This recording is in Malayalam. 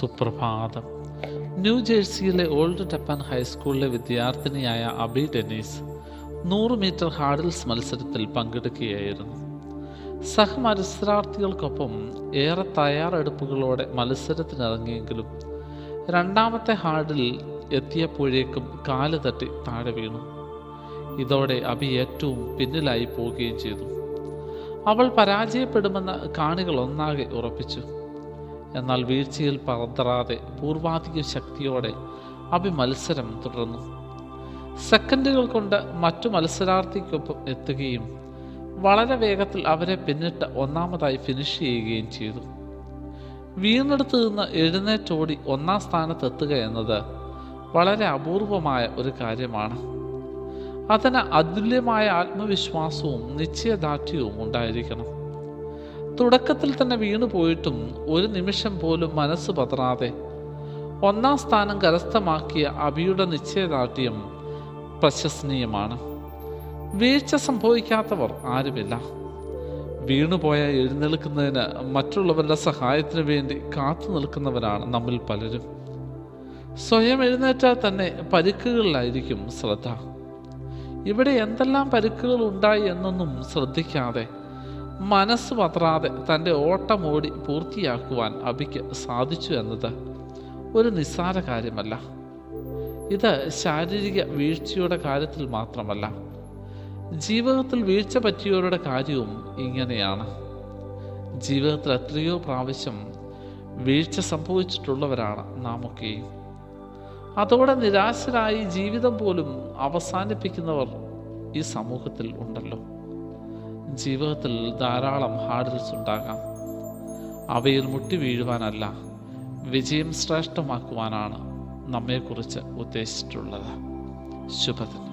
സുപ്രഭാതം ന്യൂ ജേഴ്സിയിലെ ഓൾഡ് ടപ്പൻ ഹൈസ്കൂളിലെ വിദ്യാർത്ഥിനിയായ അബി ഡെന്നീസ് നൂറ് മീറ്റർ ഹാർഡിൽസ് മത്സരത്തിൽ പങ്കെടുക്കുകയായിരുന്നു സഹമത്സരാർത്ഥികൾക്കൊപ്പം ഏറെ തയ്യാറെടുപ്പുകളോടെ മത്സരത്തിനിറങ്ങിയെങ്കിലും രണ്ടാമത്തെ ഹാർഡിൽ എത്തിയപ്പോഴേക്കും കാല് തട്ടി താഴെ വീണു ഇതോടെ അബി ഏറ്റവും പിന്നിലായി പോവുകയും ചെയ്തു അവൾ പരാജയപ്പെടുമെന്ന് കാണികൾ ഒന്നാകെ ഉറപ്പിച്ചു എന്നാൽ വീഴ്ചയിൽ പതറാതെ പൂർവാധിക ശക്തിയോടെ അഭി മത്സരം തുടർന്നു സെക്കൻഡുകൾ കൊണ്ട് മറ്റു മത്സരാർത്ഥിക്കൊപ്പം എത്തുകയും വളരെ വേഗത്തിൽ അവരെ പിന്നിട്ട് ഒന്നാമതായി ഫിനിഷ് ചെയ്യുകയും ചെയ്തു വീണെടുത്ത് നിന്ന് എഴുന്നേറ്റോടി ഒന്നാം സ്ഥാനത്ത് എത്തുക എന്നത് വളരെ അപൂർവമായ ഒരു കാര്യമാണ് അതിന് അതുല്യമായ ആത്മവിശ്വാസവും നിശ്ചയദാർഢ്യവും ഉണ്ടായിരിക്കണം തുടക്കത്തിൽ തന്നെ വീണു പോയിട്ടും ഒരു നിമിഷം പോലും മനസ്സ് പതറാതെ ഒന്നാം സ്ഥാനം കരസ്ഥമാക്കിയ അബിയുടെ നിശ്ചയദാർഢ്യം പ്രശംസനീയമാണ് വീഴ്ച സംഭവിക്കാത്തവർ ആരുമില്ല വീണുപോയ എഴുന്നേൽക്കുന്നതിന് മറ്റുള്ളവരുടെ സഹായത്തിന് വേണ്ടി കാത്തു നിൽക്കുന്നവരാണ് നമ്മിൽ പലരും സ്വയം എഴുന്നേറ്റാൽ തന്നെ പരിക്കുകളിലായിരിക്കും ശ്രദ്ധ ഇവിടെ എന്തെല്ലാം പരിക്കുകൾ ഉണ്ടായി എന്നൊന്നും ശ്രദ്ധിക്കാതെ മനസ്സ് പത്രാതെ തൻ്റെ ഓട്ടമോടി പൂർത്തിയാക്കുവാൻ അബിക്ക് സാധിച്ചു എന്നത് ഒരു നിസ്സാര കാര്യമല്ല ഇത് ശാരീരിക വീഴ്ചയുടെ കാര്യത്തിൽ മാത്രമല്ല ജീവിതത്തിൽ വീഴ്ച പറ്റിയവരുടെ കാര്യവും ഇങ്ങനെയാണ് ജീവിതത്തിൽ എത്രയോ പ്രാവശ്യം വീഴ്ച സംഭവിച്ചിട്ടുള്ളവരാണ് നാമൊക്കെയും അതോടെ നിരാശരായി ജീവിതം പോലും അവസാനിപ്പിക്കുന്നവർ ഈ സമൂഹത്തിൽ ഉണ്ടല്ലോ ജീവിതത്തിൽ ധാരാളം ഹാർഡിൽസ് ഉണ്ടാകാം അവയിൽ മുട്ടി വീഴുവാനല്ല വിജയം ശ്രേഷ്ഠമാക്കുവാനാണ് നമ്മെക്കുറിച്ച് ഉദ്ദേശിച്ചിട്ടുള്ളത് ശുഭദിനം